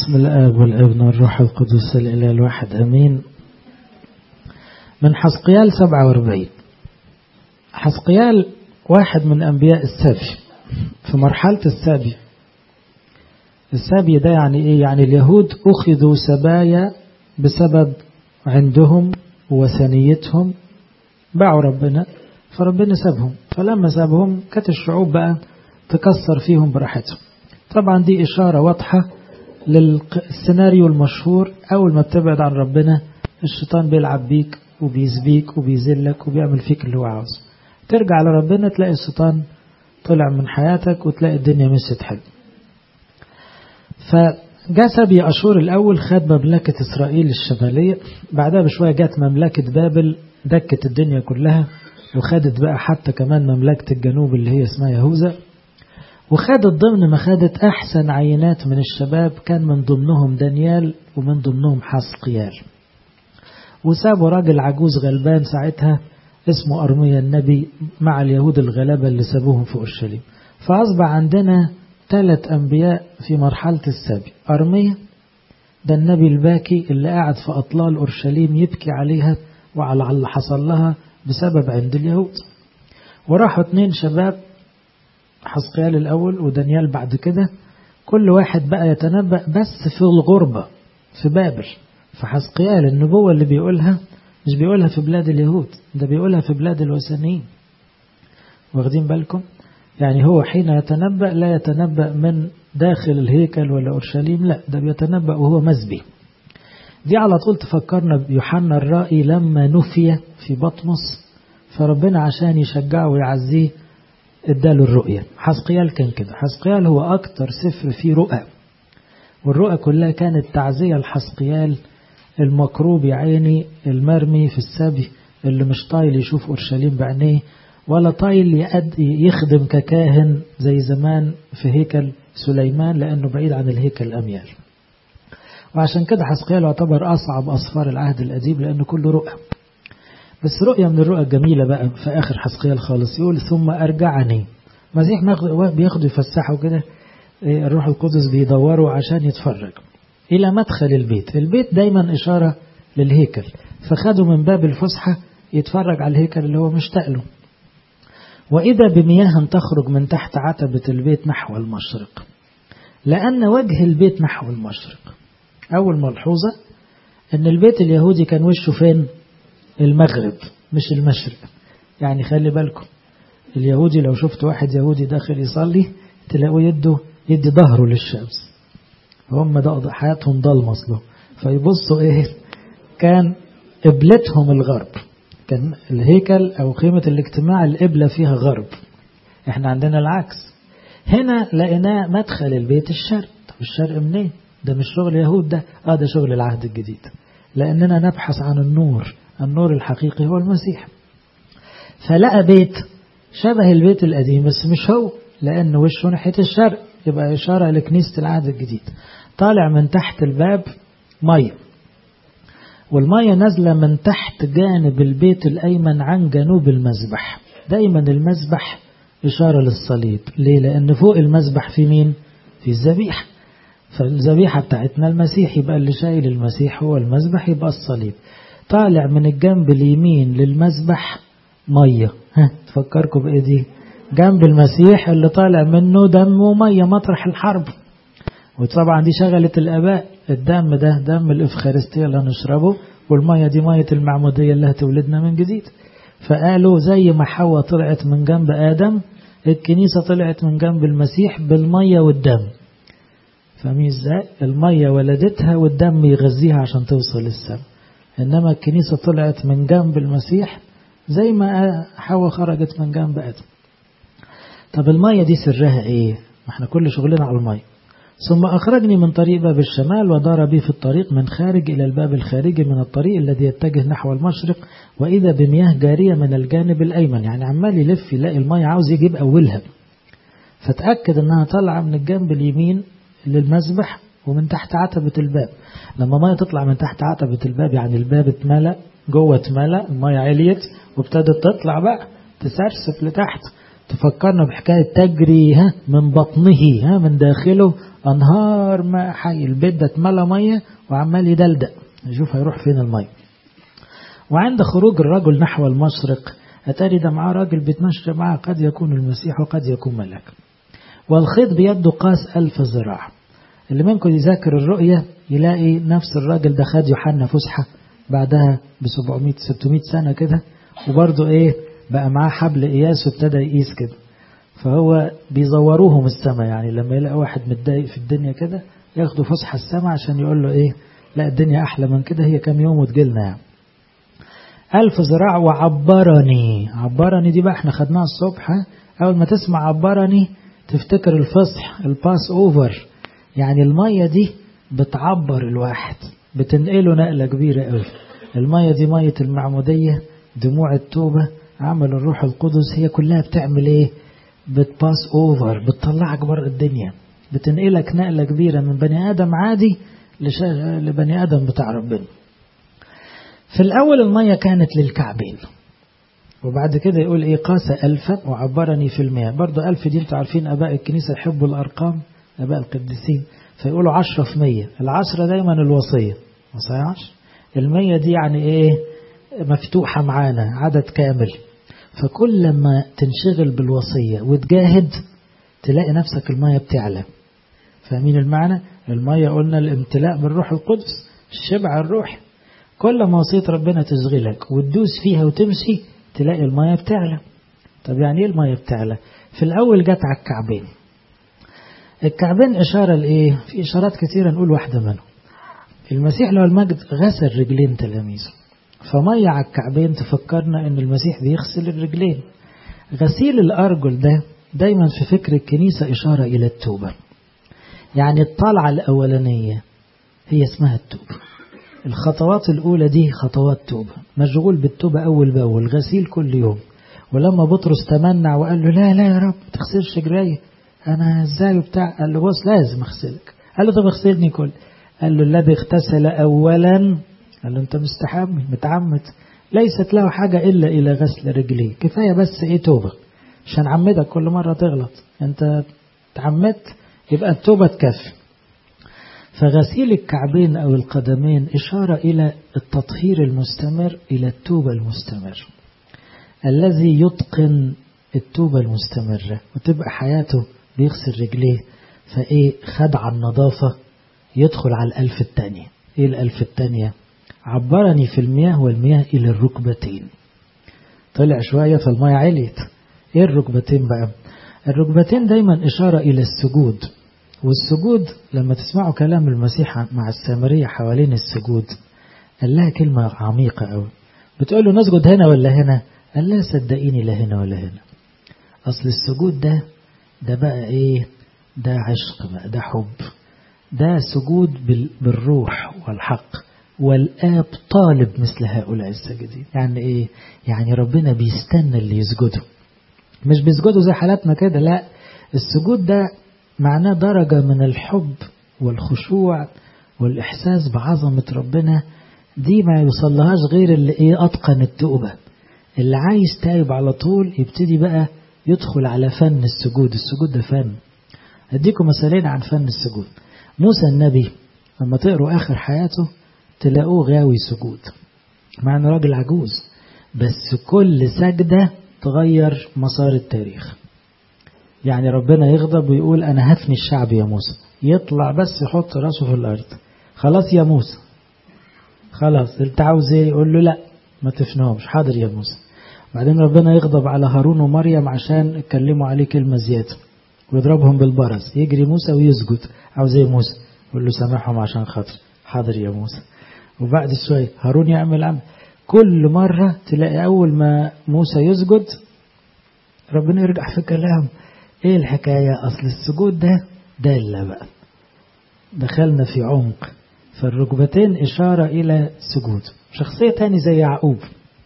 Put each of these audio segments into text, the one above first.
بسم الآب والابن والروح القدس الإله الواحد أمين من حسقيال 47 حسقيال واحد من أنبياء السبي في مرحلة السبي السبي ده يعني إيه يعني اليهود أخذوا سبايا بسبب عندهم وثنيتهم باعوا ربنا فربنا سابهم فلما سابهم كانت الشعوب بقى تكسر فيهم براحتهم طبعا دي إشارة واضحة للسيناريو المشهور أول ما بتبعد عن ربنا الشيطان بيلعب بيك وبيزبيك وبيذلك وبيعمل فيك اللي هو عاوزه ترجع لربنا تلاقي الشيطان طلع من حياتك وتلاقي الدنيا مشيت حلو فجاء سبي أشور الأول خد مملكة إسرائيل الشمالية بعدها بشوية جت مملكة بابل دكت الدنيا كلها وخدت بقى حتى كمان مملكة الجنوب اللي هي اسمها يهوذا وخدت ضمن ما خدت أحسن عينات من الشباب كان من ضمنهم دانيال ومن ضمنهم حسقيال وسابوا راجل عجوز غلبان ساعتها اسمه أرميا النبي مع اليهود الغلابة اللي سابوهم في أورشليم فأصبح عندنا ثلاث أنبياء في مرحلة السبي أرميا ده النبي الباكي اللي قاعد في أطلال أورشليم يبكي عليها وعلى اللي حصل لها بسبب عند اليهود وراحوا اتنين شباب حسقيال الأول ودانيال بعد كده كل واحد بقى يتنبأ بس في الغربة في بابل فحسقيال النبوة اللي بيقولها مش بيقولها في بلاد اليهود ده بيقولها في بلاد الوثنيين واخدين بالكم يعني هو حين يتنبأ لا يتنبأ من داخل الهيكل ولا أورشليم لا ده بيتنبأ وهو مسبي دي على طول تفكرنا بيوحنا الرائي لما نفي في بطمس فربنا عشان يشجعه ويعزيه اداله الرؤية حسقيال كان كده حسقيال هو أكتر سفر فيه رؤى والرؤى كلها كانت تعزية لحسقيال المكروب يا عيني المرمي في السبي اللي مش طايل يشوف أورشليم بعينيه ولا طايل يخدم ككاهن زي زمان في هيكل سليمان لأنه بعيد عن الهيكل أميال وعشان كده حسقيال يعتبر أصعب أصفار العهد القديم لأنه كله رؤى بس رؤية من الرؤى الجميلة بقى في آخر حسقيال خالص يقول ثم أرجعني مسيح بياخدوا يفسحوا كده الروح القدس بيدوروا عشان يتفرج إلى مدخل البيت البيت دايما إشارة للهيكل فخدوا من باب الفسحة يتفرج على الهيكل اللي هو مشتاق له وإذا بمياه تخرج من تحت عتبة البيت نحو المشرق لأن وجه البيت نحو المشرق أول ملحوظة أن البيت اليهودي كان وشه فين المغرب مش المشرق يعني خلي بالكم اليهودي لو شفت واحد يهودي داخل يصلي تلاقوا يده يدي ظهره للشمس هم ده حياتهم ضلمة اصله فيبصوا ايه كان قبلتهم الغرب كان الهيكل او قيمة الاجتماع القبلة فيها غرب احنا عندنا العكس هنا لقيناه مدخل البيت الشرق طب الشرق منين ده مش شغل يهود ده اه ده شغل العهد الجديد لاننا نبحث عن النور النور الحقيقي هو المسيح فلقى بيت شبه البيت القديم بس مش هو لأنه وشه ناحية الشرق يبقى إشارة لكنيسة العهد الجديد طالع من تحت الباب مية والمية نازلة من تحت جانب البيت الأيمن عن جنوب المذبح دايما المذبح إشارة للصليب ليه لأن فوق المذبح في مين في الذبيحة فالذبيحة بتاعتنا المسيح يبقى اللي شايل المسيح هو المذبح يبقى الصليب طالع من الجنب اليمين للمذبح مية ها تفكركم بإيه دي جنب المسيح اللي طالع منه دم ومية مطرح الحرب وطبعا دي شغلت الآباء الدم ده دم الإفخارستية اللي هنشربه والمية دي مية المعمودية اللي هتولدنا من جديد فقالوا زي ما حواء طلعت من جنب آدم الكنيسة طلعت من جنب المسيح بالمية والدم فاهمين ازاي المية ولدتها والدم يغذيها عشان توصل للسم إنما الكنيسة طلعت من جنب المسيح زي ما حواء خرجت من جنب آدم طب المية دي سرها ايه ما احنا كل شغلنا على المية ثم أخرجني من طريق باب الشمال ودار بي في الطريق من خارج إلى الباب الخارجي من الطريق الذي يتجه نحو المشرق وإذا بمياه جارية من الجانب الأيمن يعني عمال يلف يلاقي المية عاوز يجيب أولها فتأكد أنها طالعة من الجنب اليمين للمذبح ومن تحت عتبة الباب لما مية تطلع من تحت عتبة الباب يعني الباب اتملى جوه اتملى المية عليت وابتدت تطلع بقى تسرسب لتحت تفكرنا بحكاية تجري ها من بطنه ها من داخله أنهار ماء حي البيت ده اتملى مية وعمال يدلدق نشوف هيروح فين المية وعند خروج الرجل نحو المشرق أتاري ده معاه راجل بيتمشى معاه قد يكون المسيح وقد يكون ملاك والخيط بيده قاس ألف ذراع اللي منكم يذاكر الرؤية يلاقي نفس الراجل ده خد يوحنا فسحة بعدها ب 700 600 سنة كده وبرضه ايه بقى معاه حبل قياس وابتدى يقيس كده فهو بيزوروهم السماء يعني لما يلاقي واحد متضايق في الدنيا كده ياخدوا فسحة السماء عشان يقول له ايه لا الدنيا احلى من كده هي كام يوم وتجيلنا يعني ألف ذراع وعبرني عبرني دي بقى احنا خدناها الصبح أول ما تسمع عبرني تفتكر الفصح الباس أوفر يعني المية دي بتعبر الواحد بتنقله نقلة كبيرة قوي المية دي مية المعمودية دموع التوبة عمل الروح القدس هي كلها بتعمل ايه بتباس اوفر بتطلعك بره الدنيا بتنقلك نقلة كبيرة من بني آدم عادي لبني آدم بتاع ربنا في الأول المية كانت للكعبين وبعد كده يقول إيه قاس ألفا وعبرني في المياه برضو ألف دي انتوا عارفين أباء الكنيسة يحبوا الأرقام أباء القديسين فيقولوا عشرة في مية العشرة دايما الوصية وصية عشر المية دي يعني إيه مفتوحة معانا عدد كامل فكل ما تنشغل بالوصية وتجاهد تلاقي نفسك المية بتعلى فاهمين المعنى المية قلنا الامتلاء بالروح القدس الشبع الروح كل ما وصية ربنا تشغلك وتدوس فيها وتمشي تلاقي المية بتعلى طب يعني ايه المية بتعلى في الأول جت على الكعبين الكعبين إشارة لإيه في إشارات كثيرة نقول واحدة منهم المسيح له المجد غسل رجلين تلاميذه فمية على الكعبين تفكرنا ان المسيح بيغسل الرجلين غسيل الأرجل ده دايما في فكر الكنيسة إشارة إلى التوبة يعني الطلعة الأولانية هي اسمها التوبة الخطوات الأولى دي خطوات توبة مشغول بالتوبة أول بأول غسيل كل يوم ولما بطرس تمنع وقال له لا لا يا رب تغسلش جراي أنا ازاي بتاع قال له بص لازم أغسلك قال له طب اغسلني كل قال له الذي اغتسل أولا قال له أنت مستحمي متعمد ليست له حاجة إلا إلى غسل رجليه كفاية بس إيه توبة عشان عمدك كل مرة تغلط أنت تعمدت يبقى التوبة تكفي فغسيل الكعبين أو القدمين إشارة إلى التطهير المستمر إلى التوبة المستمر الذي يتقن التوبة المستمرة وتبقى حياته بيغسل رجليه فإيه خدع النظافة يدخل على الألف الثانية إيه الألف الثانية عبرني في المياه والمياه إلى الركبتين طلع شوية فالمياه عليت إيه الركبتين بقى الركبتين دايما إشارة إلى السجود والسجود لما تسمعوا كلام المسيح مع السامرية حوالين السجود قال لها كلمة عميقة أوي بتقول له نسجد هنا ولا هنا قال لا صدقيني لا هنا ولا هنا أصل السجود ده ده بقى إيه ده عشق بقى ده حب ده سجود بالروح والحق والآب طالب مثل هؤلاء الساجدين يعني إيه يعني ربنا بيستنى اللي يسجدوا مش بيسجدوا زي حالاتنا كده لا السجود ده معناه درجة من الحب والخشوع والإحساس بعظمة ربنا دي ما يوصلهاش غير اللي إيه أتقن التوبة اللي عايز تايب على طول يبتدي بقى يدخل على فن السجود السجود ده فن أديكم مثالين عن فن السجود موسى النبي لما تقروا آخر حياته تلاقوه غاوي سجود مع انه راجل عجوز بس كل سجدة تغير مسار التاريخ يعني ربنا يغضب ويقول أنا هفني الشعب يا موسى يطلع بس يحط راسه في الأرض خلاص يا موسى خلاص انت عاوز ايه يقول له لا ما تفنهمش حاضر يا موسى بعدين ربنا يغضب على هارون ومريم عشان اتكلموا عليه كلمة زيادة ويضربهم بالبرص يجري موسى ويسجد عاوز ايه موسى يقول له سامحهم عشان خاطر حاضر يا موسى وبعد شوية هارون يعمل عمل كل مرة تلاقي أول ما موسى يسجد ربنا يرجع في كلام ايه الحكاية أصل السجود ده دالة بقى دخلنا في عمق فالركبتين إشارة إلى سجود شخصية تاني زي يعقوب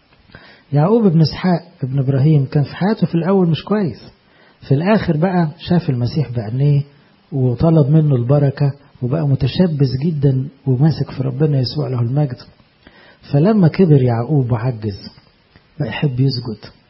يعقوب ابن اسحاق ابن إبراهيم كان في حياته في الأول مش كويس في الآخر بقى شاف المسيح بعينيه وطلب منه البركة وبقى متشبث جدا وماسك في ربنا يسوع له المجد فلما كبر يعقوب وعجز بقى يحب يسجد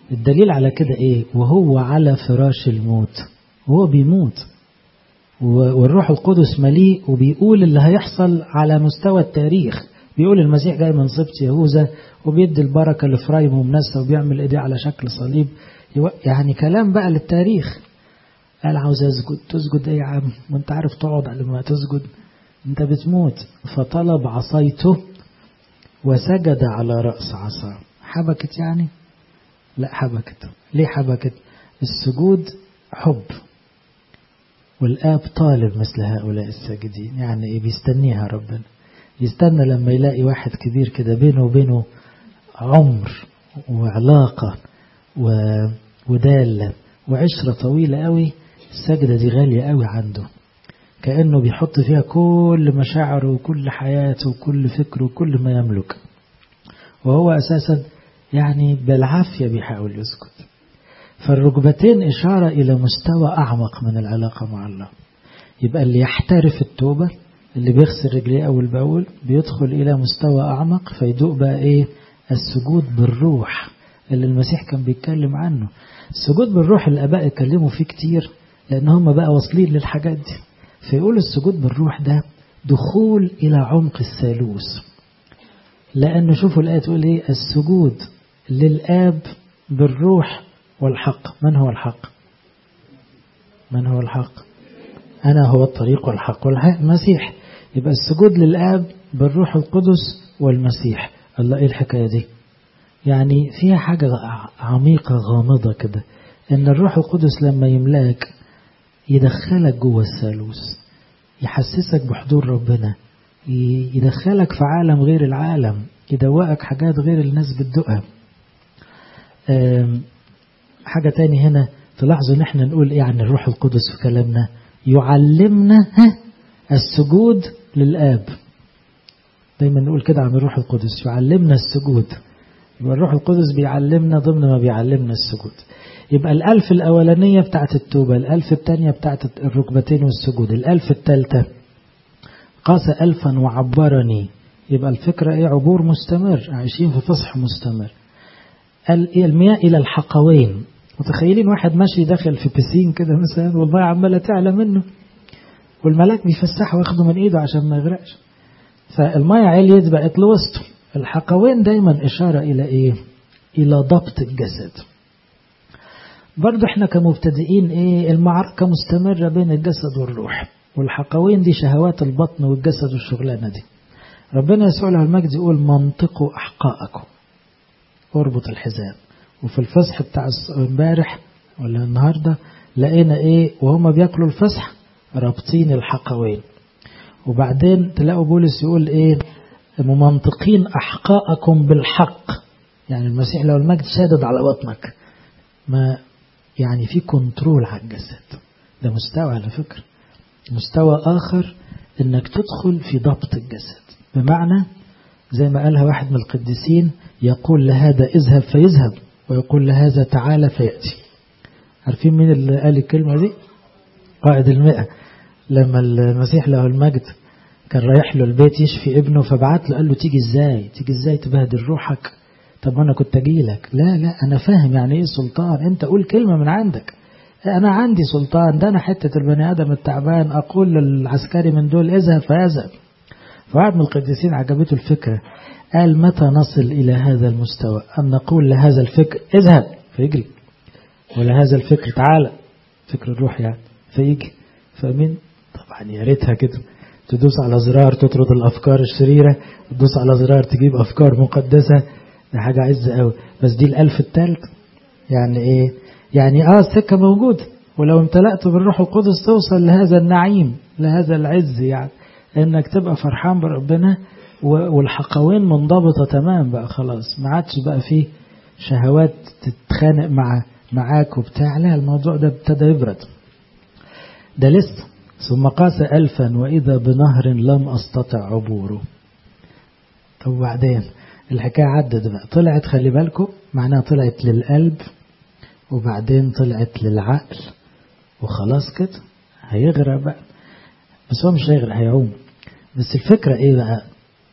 الدليل على كده ايه وهو على فراش الموت وهو بيموت والروح القدس مليء وبيقول اللي هيحصل على مستوى التاريخ بيقول المسيح جاي من سبط يهوذا وبيدي البركة لفرايم ومنسى وبيعمل ايديه على شكل صليب يعني كلام بقى للتاريخ قال عاوز اسجد تسجد ايه يا عم وانت عارف تقعد على ما تسجد انت بتموت فطلب عصايته وسجد على رأس عصاه حبكت يعني لا حبكت ليه حبكت السجود حب والآب طالب مثل هؤلاء الساجدين يعني إيه بيستنيها ربنا يستنى لما يلاقي واحد كبير كده بينه وبينه عمر وعلاقة و... ودالة وعشرة طويلة قوي السجدة دي غالية قوي عنده كأنه بيحط فيها كل مشاعره وكل حياته وكل فكره وكل ما يملك وهو أساسا يعني بالعافية بيحاول يسكت فالركبتين إشارة إلى مستوى أعمق من العلاقة مع الله يبقى اللي يحترف التوبة اللي بيغسل رجليه أول بأول بيدخل إلى مستوى أعمق فيدوق بقى إيه السجود بالروح اللي المسيح كان بيتكلم عنه السجود بالروح الآباء اتكلموا فيه كتير لأن هم بقى واصلين للحاجات دي فيقول السجود بالروح ده دخول إلى عمق الثالوث لأنه شوفوا الآية تقول إيه السجود للآب بالروح والحق من هو الحق من هو الحق أنا هو الطريق والحق والحق المسيح يبقى السجود للآب بالروح القدس والمسيح الله إيه الحكاية دي يعني فيها حاجة عميقة غامضة كده إن الروح القدس لما يملاك يدخلك جوه الثالوث يحسسك بحضور ربنا يدخلك في عالم غير العالم يدوقك حاجات غير الناس بتدوقها حاجة تاني هنا تلاحظوا ان احنا نقول ايه عن الروح القدس في كلامنا يعلمنا السجود للآب دايما نقول كده عن الروح القدس يعلمنا السجود يبقى الروح القدس بيعلمنا ضمن ما بيعلمنا السجود يبقى الألف الأولانية بتاعت التوبة الألف الثانية بتاعت الركبتين والسجود الألف الثالثة قاس ألفا وعبرني يبقى الفكرة ايه عبور مستمر عايشين في فصح مستمر المياه إلى الحقوين متخيلين واحد ماشي داخل في بسين كده مثلا والمياه عمالة تعلى منه والملاك بيفسحه وياخده من ايده عشان ما يغرقش فالمياه عليت بقت لوسطه الحقوين دايما إشارة إلى إيه إلى ضبط الجسد برضو احنا كمبتدئين ايه المعركة مستمرة بين الجسد والروح والحقوين دي شهوات البطن والجسد والشغلانة دي ربنا يسوع له المجد يقول منطقوا أحقاءكم اربط الحزام وفي الفصح بتاع امبارح ولا النهاردة لقينا ايه وهم بياكلوا الفصح رابطين الحقوين وبعدين تلاقوا بولس يقول ايه ممنطقين أحقاءكم بالحق يعني المسيح لو المجد شادد على بطنك ما يعني في كنترول على الجسد ده مستوى على فكرة مستوى آخر انك تدخل في ضبط الجسد بمعنى زي ما قالها واحد من القديسين يقول لهذا اذهب فيذهب ويقول لهذا تعالى فيأتي عارفين مين اللي قال الكلمة دي قائد المئة لما المسيح له المجد كان رايح له البيت يشفي ابنه فبعت له قال له تيجي ازاي تيجي ازاي تبهدل روحك طب انا كنت اجي لك لا لا انا فاهم يعني ايه سلطان انت قول كلمة من عندك انا عندي سلطان ده انا حتة البني ادم التعبان اقول للعسكري من دول اذهب فيذهب فواحد من القديسين عجبته الفكرة قال متى نصل إلى هذا المستوى أن نقول لهذا الفكر اذهب فيجري ولهذا الفكر تعالى فكر الروح يعني فيجي فمن طبعا يا ريتها كده تدوس على زرار تطرد الأفكار الشريرة تدوس على زرار تجيب أفكار مقدسة ده حاجة عزة قوي بس دي الألف الثالث يعني إيه يعني آه السكة موجودة ولو امتلأت بالروح القدس توصل لهذا النعيم لهذا العز يعني انك تبقى فرحان بربنا والحقوين منضبطة تمام بقى خلاص ما عادش بقى فيه شهوات تتخانق مع معاك وبتاع لا الموضوع ده ابتدى يبرد ده لسه ثم قاس ألفا وإذا بنهر لم أستطع عبوره طب وبعدين الحكاية عدت بقى طلعت خلي بالكم معناها طلعت للقلب وبعدين طلعت للعقل وخلاص كده هيغرق بقى بس هو مش هيغرق هيعوم بس الفكرة ايه بقى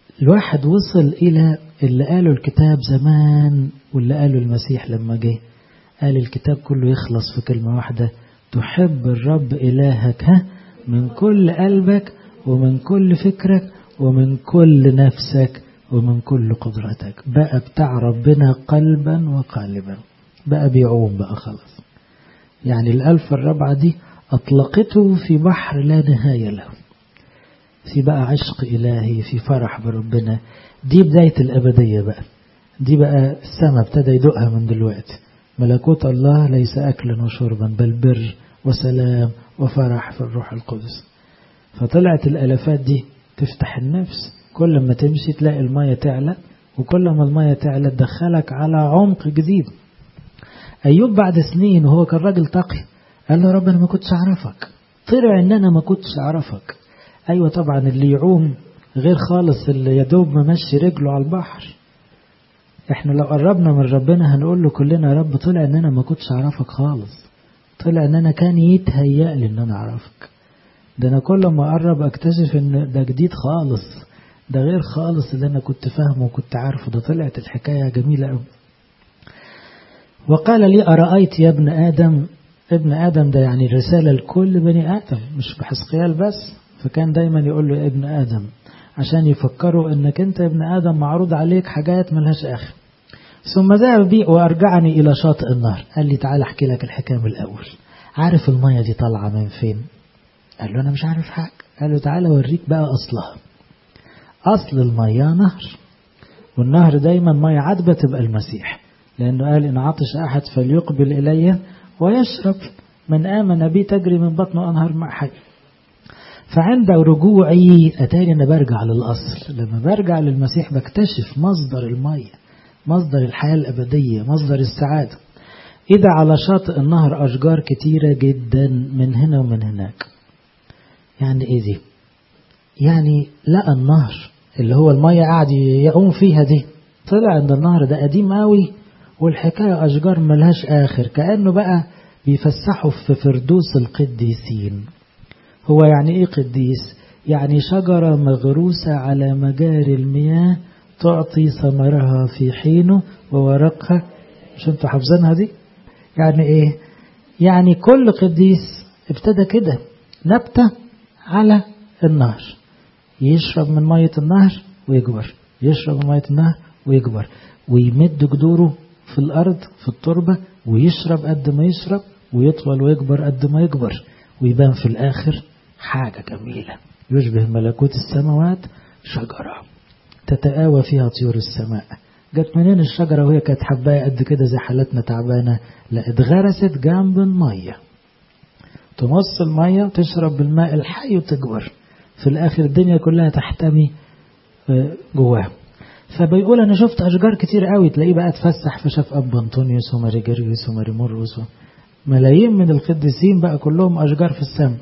الواحد وصل الى اللي قاله الكتاب زمان واللي قاله المسيح لما جه قال الكتاب كله يخلص في كلمة واحدة تحب الرب إلهك ها من كل قلبك ومن كل فكرك ومن كل نفسك ومن كل قدرتك بقى بتاع ربنا قلبا وقالبا بقى بيعوم بقى خلاص يعني الألف الرابعة دي أطلقته في بحر لا نهاية له في بقى عشق إلهي في فرح بربنا دي بداية الأبدية بقى دي بقى السماء ابتدى يدوقها من دلوقتي ملكوت الله ليس أكلا وشربا بل بر وسلام وفرح في الروح القدس فطلعت الألفات دي تفتح النفس كل ما تمشي تلاقي المية تعلى وكل ما المية تعلى تدخلك على عمق جديد أيوب بعد سنين وهو كان راجل تقي قال له رب أنا ما كنتش أعرفك طلع إن أنا ما كنتش أعرفك أيوة طبعا اللي يعوم غير خالص اللي يدوب ممشي رجله على البحر احنا لو قربنا من ربنا هنقول له كلنا يا رب طلع ان انا ما كنتش اعرفك خالص طلع ان انا كان يتهيأ لي ان انا اعرفك ده انا كل ما اقرب اكتشف ان ده جديد خالص ده غير خالص اللي انا كنت فاهمه وكنت عارفه ده طلعت الحكاية جميلة قوي وقال لي أرأيت يا ابن آدم ابن آدم ده يعني رسالة لكل بني آدم مش بحسقيال بس فكان دايما يقول له يا ابن آدم عشان يفكروا انك انت يا ابن آدم معروض عليك حاجات ملهاش آخر ثم ذهب بي وأرجعني إلى شاطئ النهر قال لي تعال أحكي لك الحكاية من الأول عارف المية دي طالعة من فين قال له أنا مش عارف حاجة قال له تعالى أوريك بقى أصلها أصل المية نهر والنهر دايما مية عذبة تبقى المسيح لأنه قال إن عطش أحد فليقبل إلي ويشرب من آمن بي تجري من بطنه أنهار ماء حي فعند رجوعي أتاني أنا برجع للأصل لما برجع للمسيح بكتشف مصدر المية مصدر الحياة الأبدية مصدر السعادة إذا على شاطئ النهر أشجار كتيرة جدا من هنا ومن هناك يعني إيه دي يعني لقى النهر اللي هو المية قاعد يعوم فيها دي طلع ان النهر ده قديم قوي والحكاية أشجار ملهاش آخر كأنه بقى بيفسحوا في فردوس القديسين هو يعني إيه قديس يعني شجرة مغروسة على مجاري المياه تعطي ثمرها في حينه وورقها مش انتوا حافظينها دي يعني ايه يعني كل قديس ابتدى كده نبتة على النهر يشرب من مية النهر ويكبر يشرب من مية النهر ويكبر ويمد جذوره في الأرض في التربة ويشرب قد ما يشرب ويطول ويكبر قد ما يكبر ويبان في الآخر حاجة جميلة يشبه ملكوت السماوات شجرة تتآوى فيها طيور السماء جت منين الشجرة وهي كانت حباية قد كده زي حالتنا تعبانة لا اتغرست جنب المية تمص المية وتشرب بالماء الحي وتكبر في الآخر الدنيا كلها تحتمي جواها فبيقول أنا شفت أشجار كتير قوي تلاقيه بقى اتفسح فشاف أب أنطونيوس وماري جريوس وماري مرقس ملايين من القديسين بقى كلهم أشجار في السماء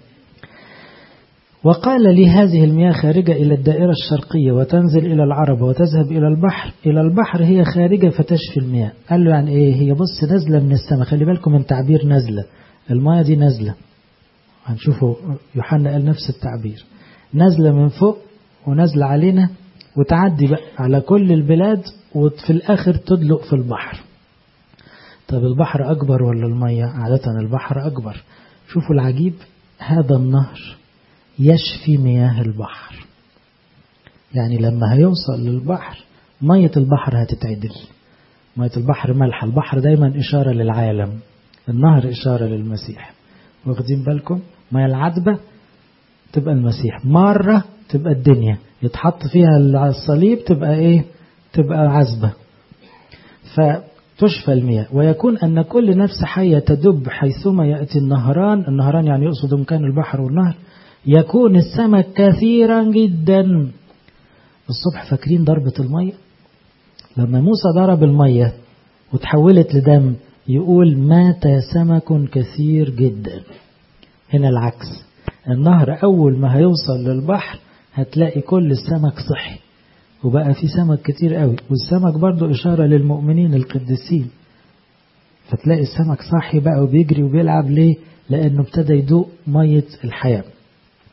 وقال لي هذه المياه خارجة إلى الدائرة الشرقية وتنزل إلى العربة وتذهب إلى البحر إلى البحر هي خارجة فتشفي المياه قال له يعني إيه هي بص نازلة من السماء خلي بالكم من تعبير نازلة المياه دي نازلة هنشوفه يوحنا قال نفس التعبير نازلة من فوق ونازلة علينا وتعدي بقى على كل البلاد وفي الآخر تدلق في البحر طب البحر أكبر ولا المية عادة البحر أكبر شوفوا العجيب هذا النهر يشفي مياه البحر يعني لما هيوصل للبحر مية البحر هتتعدل مية البحر ملح البحر دايما إشارة للعالم النهر إشارة للمسيح واخدين بالكم مياه العذبة تبقى المسيح مرة تبقى الدنيا يتحط فيها الصليب تبقى ايه تبقى عذبة فتشفى المياه ويكون أن كل نفس حية تدب حيثما يأتي النهران النهران يعني يقصد مكان البحر والنهر يكون السمك كثيرا جدا الصبح فاكرين ضربة المية لما موسى ضرب المية وتحولت لدم يقول مات سمك كثير جدا هنا العكس النهر أول ما هيوصل للبحر هتلاقي كل السمك صحي وبقى في سمك كتير قوي والسمك برضو إشارة للمؤمنين القديسين فتلاقي السمك صحي بقى وبيجري وبيلعب ليه لأنه ابتدى يدوق مية الحياة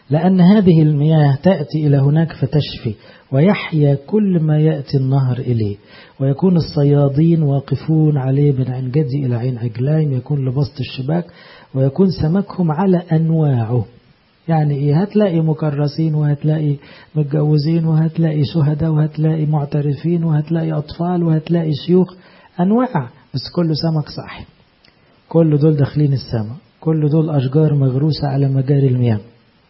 لأن هذه المياه تأتي إلى هناك فتشفي ويحيا كل ما يأتي النهر إليه ويكون الصيادين واقفون عليه من عين جدي إلى عين عجلايم يكون لبسط الشباك ويكون سمكهم على أنواعه يعني إيه هتلاقي مكرسين وهتلاقي متجوزين وهتلاقي شهداء وهتلاقي معترفين وهتلاقي أطفال وهتلاقي شيوخ أنواع بس كله سمك صاحي كل دول داخلين السماء كل دول أشجار مغروسة على مجاري المياه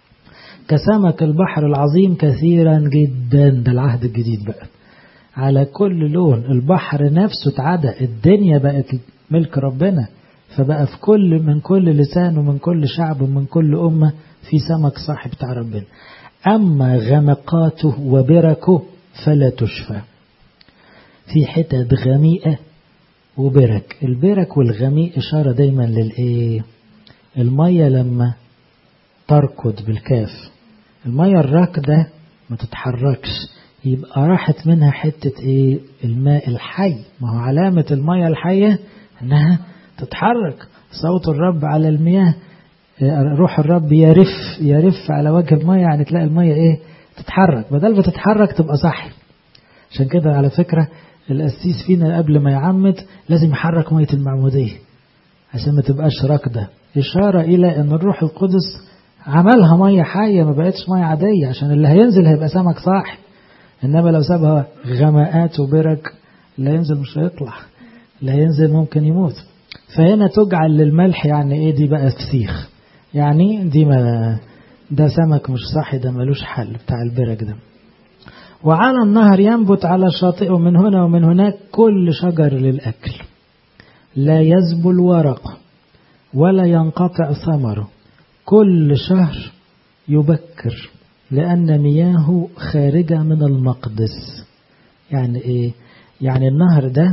كسمك البحر العظيم كثيرا جدا ده العهد الجديد بقى على كل لون البحر نفسه اتعدى الدنيا بقت ملك ربنا فبقى في كل من كل لسان ومن كل شعب ومن كل أمة في سمك صاحب بتاع ربنا أما غمقاته وبركه فلا تشفى في حتت غميقة وبرك البرك والغميق إشارة دايما للإيه المية لما تركض بالكاف المية الراكدة ما تتحركش يبقى راحت منها حتة ايه الماء الحي ما هو علامة المية الحية انها تتحرك صوت الرب على المياه روح الرب يرف يرف على وجه المية يعني تلاقي المية ايه تتحرك بدل ما تتحرك تبقى صحي عشان كده على فكرة القسيس فينا قبل ما يعمد لازم يحرك مية المعمودية عشان ما تبقاش راكدة إشارة إلى أن الروح القدس عملها مية حية ما بقتش مية عادية عشان اللي هينزل هيبقى سمك صاحي إنما لو سابها غماءات وبرك اللي هينزل مش هيطلع اللي هينزل ممكن يموت فهنا تجعل للملح يعني إيه دي بقى فسيخ يعني دي ما ده سمك مش صاحي ده ملوش حل بتاع البرك ده وعلى النهر ينبت على شاطئه من هنا ومن هناك كل شجر للأكل لا يزبل ورقه ولا ينقطع ثمره كل شهر يبكر لأن مياهه خارجة من المقدس يعني إيه يعني النهر ده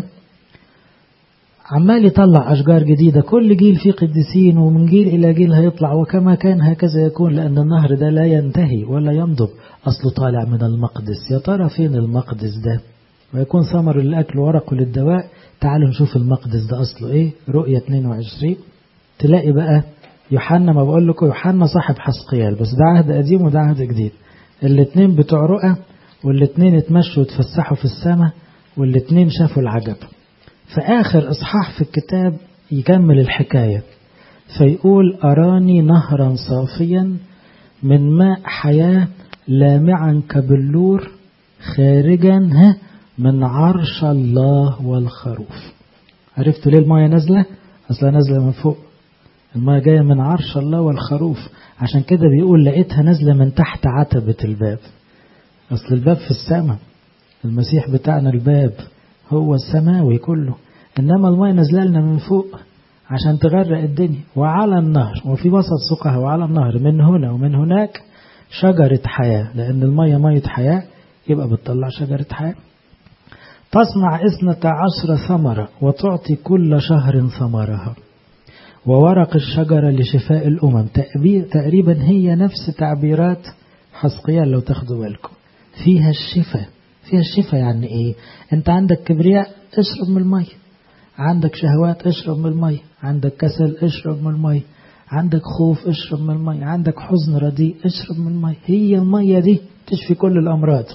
عمال يطلع أشجار جديدة كل جيل فيه قديسين ومن جيل إلى جيل هيطلع وكما كان هكذا يكون لأن النهر ده لا ينتهي ولا ينضب أصله طالع من المقدس يا ترى فين المقدس ده ويكون ثمر للأكل ورقه للدواء تعالوا نشوف المقدس ده أصله إيه رؤية 22 تلاقي بقى يوحنا ما بقول لكم يوحنا صاحب حسقيال بس ده عهد قديم وده عهد جديد الاثنين بتوع رؤى والاثنين اتمشوا وتفسحوا في السماء والاثنين شافوا العجب في آخر إصحاح في الكتاب يكمل الحكاية فيقول أراني نهرا صافيا من ماء حياة لامعا كبلور خارجا ها من عرش الله والخروف عرفتوا ليه المايه نازلة أصلا نازلة من فوق المايه جاية من عرش الله والخروف عشان كده بيقول لقيتها نازلة من تحت عتبة الباب أصل الباب في السماء المسيح بتاعنا الباب هو السماوي كله إنما الماء نازله لنا من فوق عشان تغرق الدنيا وعلى النهر وفي وسط سقها وعلى النهر من هنا ومن هناك شجرة حياة لأن المية مية حياة يبقى بتطلع شجرة حياة تصنع اثنة عشر ثمرة وتعطي كل شهر ثمرها وورق الشجرة لشفاء الأمم تقريبا هي نفس تعبيرات حسقيال لو تاخدوا بالكم فيها الشفاء فيها الشفاء يعني ايه انت عندك كبرياء اشرب من المية عندك شهوات اشرب من المية عندك كسل اشرب من المية عندك خوف اشرب من المية عندك حزن رديء اشرب من المية هي المية دي تشفي كل الأمراض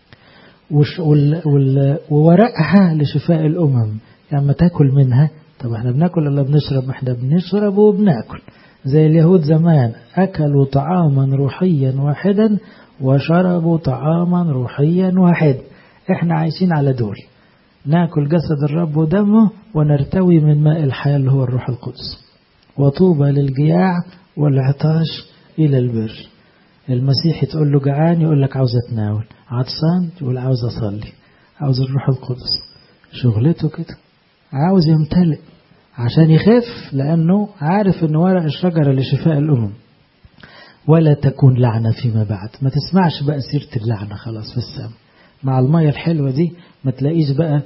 وش وال وال وورقها لشفاء الأمم يعني ما تاكل منها طب احنا بناكل ولا بنشرب احنا بنشرب وبناكل زي اليهود زمان أكلوا طعاما روحيا واحدا وشربوا طعاما روحيا واحدا احنا عايشين على دول ناكل جسد الرب ودمه ونرتوي من ماء الحياة اللي هو الروح القدس وطوبى للجياع والعطاش إلى البر المسيح تقول له جعان يقول لك عاوز اتناول عطسان يقول عاوز اصلي عاوز الروح القدس شغلته كده عاوز يمتلئ عشان يخف لأنه عارف أن ورق الشجرة لشفاء الأمم ولا تكون لعنة فيما بعد ما تسمعش بقى سيرة اللعنة خلاص في السماء مع المية الحلوة دي ما تلاقيش بقى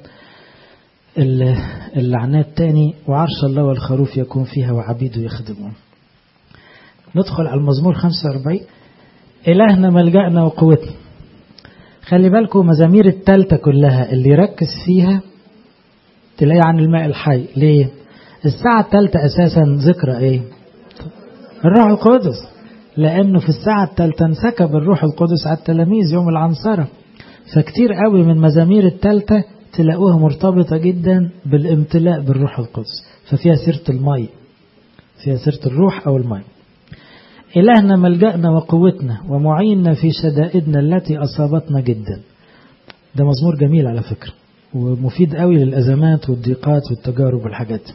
اللعنات تاني وعرش الله والخروف يكون فيها وعبيده يخدمون ندخل على المزمور 45 إلهنا ملجأنا وقوتنا خلي بالكم مزامير التالتة كلها اللي يركز فيها تلاقي عن الماء الحي ليه الساعة التالتة أساسا ذكرى إيه الروح القدس لأنه في الساعة الثالثة انسكب الروح القدس على التلاميذ يوم العنصرة فكتير قوي من مزامير الثالثة تلاقوها مرتبطة جدا بالامتلاء بالروح القدس ففيها سيرة المي فيها سيرة الروح أو المي إلهنا ملجأنا وقوتنا ومعيننا في شدائدنا التي أصابتنا جدا ده مزمور جميل على فكرة ومفيد قوي للأزمات والضيقات والتجارب والحاجات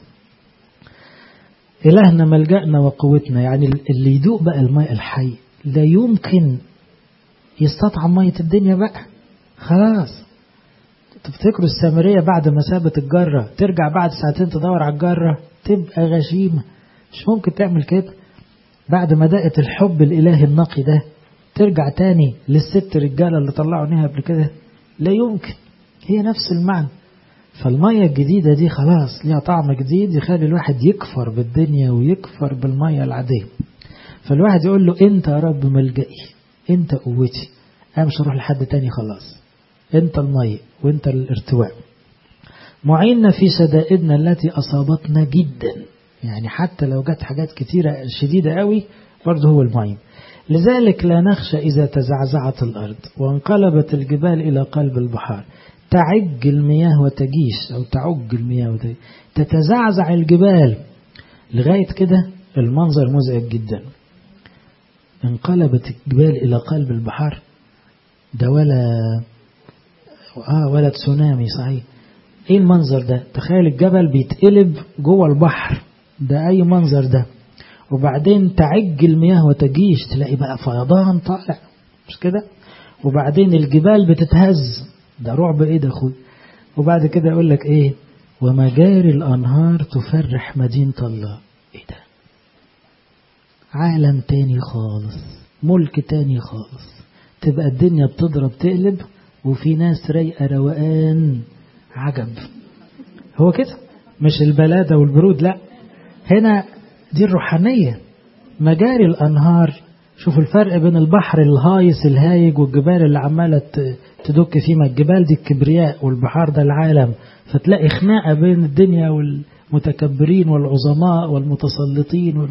إلهنا ملجأنا وقوتنا يعني اللي يدوق بقى الماء الحي لا يمكن يستطعم مية الدنيا بقى خلاص تفتكروا السامرية بعد ما سابت الجرة ترجع بعد ساعتين تدور على الجرة تبقى غشيمة مش ممكن تعمل كده بعد ما دقت الحب الإلهي النقي ده ترجع تاني للست رجالة اللي طلعوا عينيها قبل كده لا يمكن هي نفس المعنى فالمية الجديدة دي خلاص ليها طعم جديد يخلي الواحد يكفر بالدنيا ويكفر بالمية العادية فالواحد يقول له انت يا رب ملجئي انت قوتي انا مش هروح لحد تاني خلاص انت المية وانت الارتواء معيننا في شدائدنا التي اصابتنا جدا يعني حتى لو جت حاجات كتيرة شديدة قوي برضه هو المعين لذلك لا نخشى إذا تزعزعت الأرض وانقلبت الجبال إلى قلب البحار تعج المياه وتجيش أو تعج المياه وتجيش تتزعزع الجبال لغاية كده المنظر مزعج جدا انقلبت الجبال إلى قلب البحار ده ولا آه ولا تسونامي صحيح ايه المنظر ده تخيل الجبل بيتقلب جوه البحر ده اي منظر ده وبعدين تعج المياه وتجيش تلاقي بقى فيضان طالع مش كده وبعدين الجبال بتتهز ده رعب ايه ده اخوي وبعد كده يقول لك ايه ومجاري الانهار تفرح مدينة الله ايه ده عالم تاني خالص ملك تاني خالص تبقى الدنيا بتضرب تقلب وفي ناس رايقه روقان عجب هو كده مش البلادة والبرود لا هنا دي الروحانية مجاري الأنهار شوف الفرق بين البحر الهايس الهايج والجبال اللي عمالة تدك فيه ما الجبال دي الكبرياء والبحار ده العالم فتلاقي خناقة بين الدنيا والمتكبرين والعظماء والمتسلطين وال...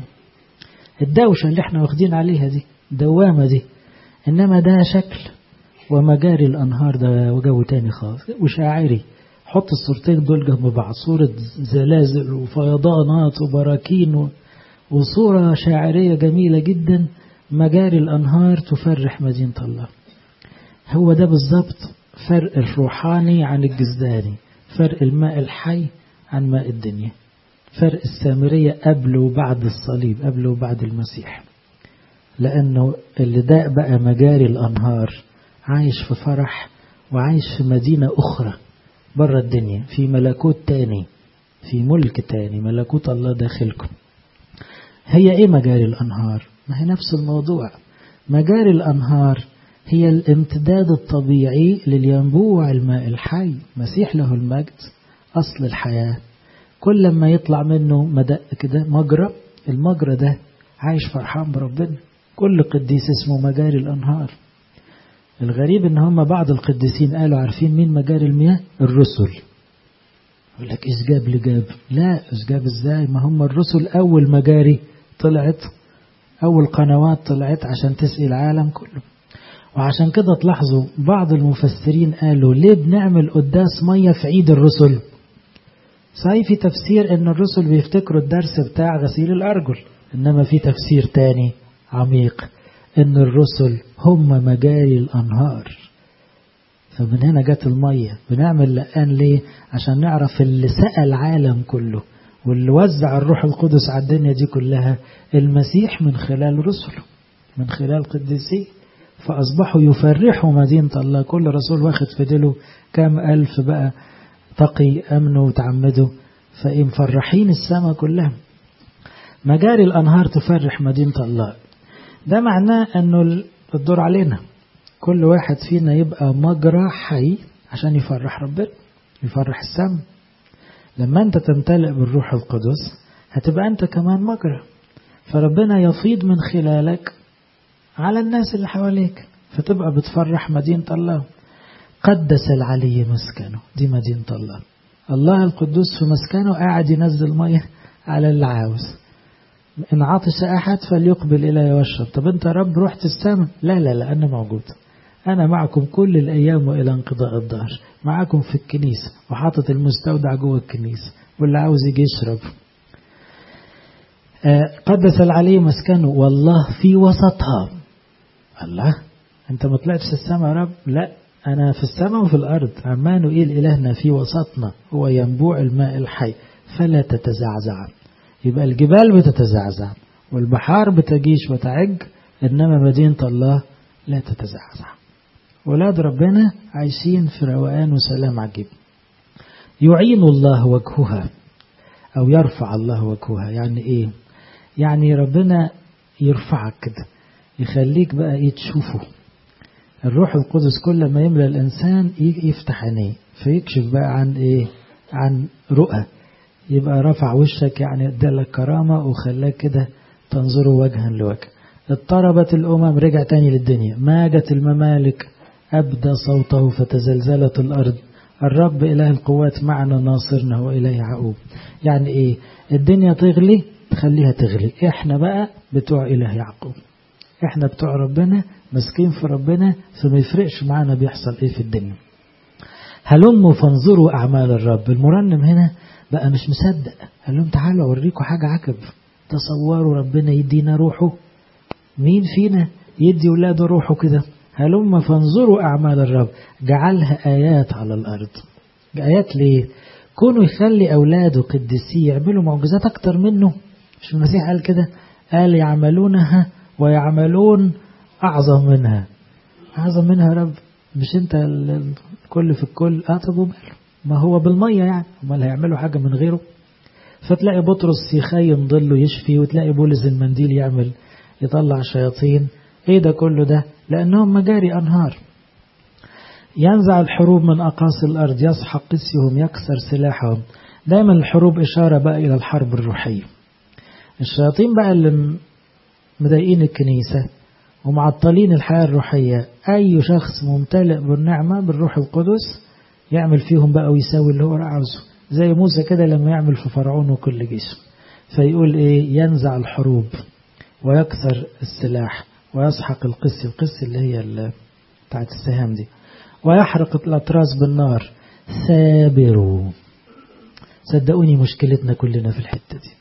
الدوشة اللي احنا واخدين عليها دي دوامة دي إنما ده شكل ومجاري الأنهار ده وجو تاني خالص وشاعري حط الصورتين دول جنب بعض صورة زلازل وفيضانات وبراكين و... وصورة شاعرية جميلة جدا مجاري الأنهار تفرح مدينة الله هو ده بالظبط فرق الروحاني عن الجزداني فرق الماء الحي عن ماء الدنيا فرق السامرية قبل وبعد الصليب قبل وبعد المسيح لأنه اللي داق بقى مجاري الأنهار عايش في فرح وعايش في مدينة أخرى بره الدنيا في ملكوت تاني في ملك تاني ملكوت الله داخلكم هي ايه مجاري الأنهار ما هي نفس الموضوع مجاري الأنهار هي الامتداد الطبيعي للينبوع الماء الحي مسيح له المجد أصل الحياة كل لما يطلع منه مدق كده مجرى المجرى ده عايش فرحان بربنا كل قديس اسمه مجاري الأنهار الغريب ان هم بعض القديسين قالوا عارفين مين مجاري المياه الرسل يقول لك ايش جاب لي جاب لا ايش جاب ازاي ما هم الرسل اول مجاري طلعت اول قنوات طلعت عشان تسقي العالم كله وعشان كده تلاحظوا بعض المفسرين قالوا ليه بنعمل قداس مية في عيد الرسل صحيح في تفسير ان الرسل بيفتكروا الدرس بتاع غسيل الارجل انما في تفسير تاني عميق ان الرسل هم مجاري الانهار فمن هنا جت المية بنعمل لقان ليه عشان نعرف اللي سقى العالم كله واللي وزع الروح القدس على الدنيا دي كلها المسيح من خلال رسله من خلال قديسيه فأصبحوا يفرحوا مدينة الله كل رسول واخد في ديله كام ألف بقى تقي أمنوا وتعمدوا فإيه مفرحين السماء كلها مجاري الأنهار تفرح مدينة الله ده معناه أنه الدور علينا كل واحد فينا يبقى مجرى حي عشان يفرح ربنا يفرح السماء لما أنت تمتلئ بالروح القدس هتبقى أنت كمان مجرى فربنا يفيض من خلالك على الناس اللي حواليك فتبقى بتفرح مدينة الله قدس العلي مسكنه دي مدينة الله الله القدوس في مسكنه قاعد ينزل مية على اللي عاوز إن عطش أحد فليقبل إلي واشرب طب أنت يا رب رحت السماء لا لا لا أنا موجود أنا معكم كل الأيام وإلى انقضاء الظهر معكم في الكنيسة وحاطط المستودع جوه الكنيسة واللي عاوز يجي يشرب قدس العلي مسكنه والله في وسطها الله أنت ما طلعتش السماء يا رب لا أنا في السماء وفي الأرض عمانوئيل إلهنا في وسطنا هو ينبوع الماء الحي فلا تتزعزع يبقى الجبال بتتزعزع والبحار بتجيش وتعج إنما مدينة الله لا تتزعزع ولاد ربنا عايشين في روقان وسلام عجيب يعين الله وجهها أو يرفع الله وجهها يعني إيه يعني ربنا يرفعك كده يخليك بقى إيه تشوفه الروح القدس كل ما يملى الإنسان يفتح عينيه فيكشف بقى عن إيه عن رؤى يبقى رفع وشك يعني ادالك كرامة وخلاك كده تنظره وجها لوجه اضطربت الأمم رجع تاني للدنيا ماجت الممالك أبدى صوته فتزلزلت الأرض الرب إله القوات معنا ناصرنا وإليه عقوب يعني إيه الدنيا تغلي تخليها تغلي إحنا بقى بتوع إله يعقوب إحنا بتوع ربنا مسكين في ربنا فما يفرقش معانا بيحصل إيه في الدنيا هلموا فانظروا أعمال الرب المرنم هنا بقى مش مصدق قال لهم تعالوا أوريكم حاجة عجب تصوروا ربنا يدينا روحه مين فينا يدي ولاده روحه كده هلم فانظروا أعمال الرب جعلها آيات على الأرض آيات ليه كونوا يخلي أولاده قديسين يعملوا معجزات أكتر منه مش المسيح قال كده قال يعملونها ويعملون أعظم منها أعظم منها يا رب مش أنت الكل في الكل آه طب وماله ما هو بالمية يعني امال هيعملوا حاجة من غيره فتلاقي بطرس يخيم ظله يشفي وتلاقي بولس المنديل يعمل يطلع شياطين ايه ده كله ده لأنهم مجاري أنهار ينزع الحروب من أقاصي الأرض يسحق قسيهم يكسر سلاحهم دايما الحروب إشارة بقى إلى الحرب الروحية الشياطين بقى اللي مضايقين الكنيسة ومعطلين الحياة الروحية أي شخص ممتلئ بالنعمة بالروح القدس يعمل فيهم بقى ويساوي اللي هو عاوزه زي موسى كده لما يعمل في فرعون وكل جيشه فيقول إيه ينزع الحروب ويكسر السلاح ويسحق القس القس اللي هي بتاعت السهام دي ويحرق الأطراس بالنار ثابروا صدقوني مشكلتنا كلنا في الحتة دي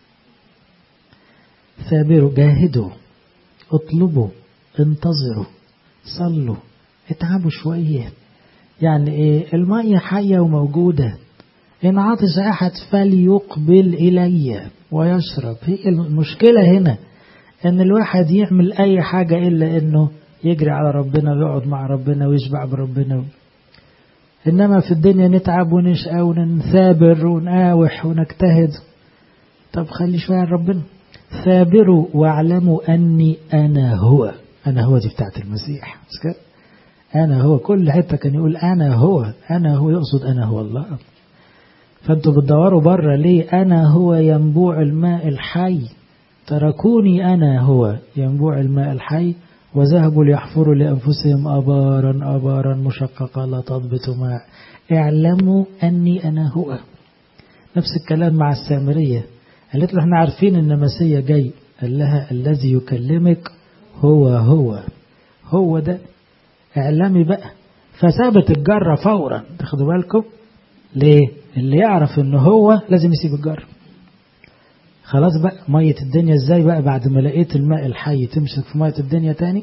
ثابروا جاهدوا اطلبوا انتظروا صلوا اتعبوا شوية يعني ايه المية حية وموجودة إن عطش أحد فليقبل إلي ويشرب هي المشكلة هنا ان الواحد يعمل اي حاجة الا انه يجري على ربنا ويقعد مع ربنا ويشبع بربنا انما في الدنيا نتعب ونشقى ونثابر ونقاوح ونجتهد طب خلي شوية ربنا ثابروا واعلموا اني انا هو انا هو دي بتاعت المسيح انا هو كل حتة كان يقول انا هو انا هو يقصد انا هو الله فانتوا بتدوروا بره ليه انا هو ينبوع الماء الحي تركوني أنا هو ينبوع الماء الحي وذهبوا ليحفروا لأنفسهم أبارا أبارا مشققة لا تضبط ماء اعلموا أني أنا هو نفس الكلام مع السامرية قالت له احنا عارفين ان مسيا جاي قال لها الذي يكلمك هو هو هو ده اعلمي بقى فسابت الجرة فورا تاخدوا بالكم ليه اللي يعرف ان هو لازم يسيب الجرة خلاص بقى مية الدنيا ازاي بقى بعد ما لقيت الماء الحي تمسك في مية الدنيا تاني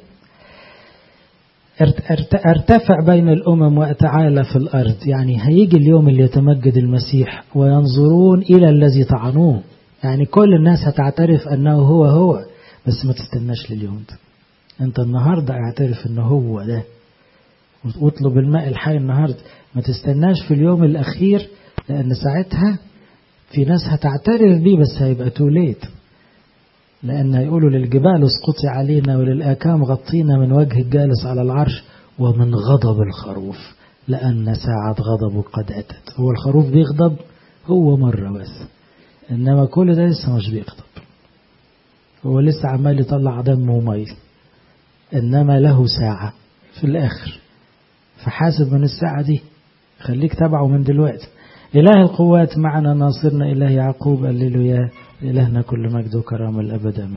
ارتفع بين الأمم وأتعالى في الأرض يعني هيجي اليوم اللي يتمجد المسيح وينظرون إلى الذي طعنوه يعني كل الناس هتعترف أنه هو هو بس ما تستناش لليوم ده أنت النهاردة اعترف أنه هو ده واطلب الماء الحي النهاردة ما تستناش في اليوم الأخير لأن ساعتها في ناس هتعترف بيه بس هيبقى توليت لأن هيقولوا للجبال اسقطي علينا وللآكام غطينا من وجه الجالس على العرش ومن غضب الخروف لأن ساعة غضبه قد أتت هو الخروف بيغضب هو مرة بس إنما كل ده لسه مش بيغضب هو لسه عمال يطلع دم وميل إنما له ساعة في الآخر فحاسب من الساعة دي خليك تبعه من دلوقتي إله القوات معنا ناصرنا إله يعقوب هللويا إلهنا كل مجد وكرامة الأبد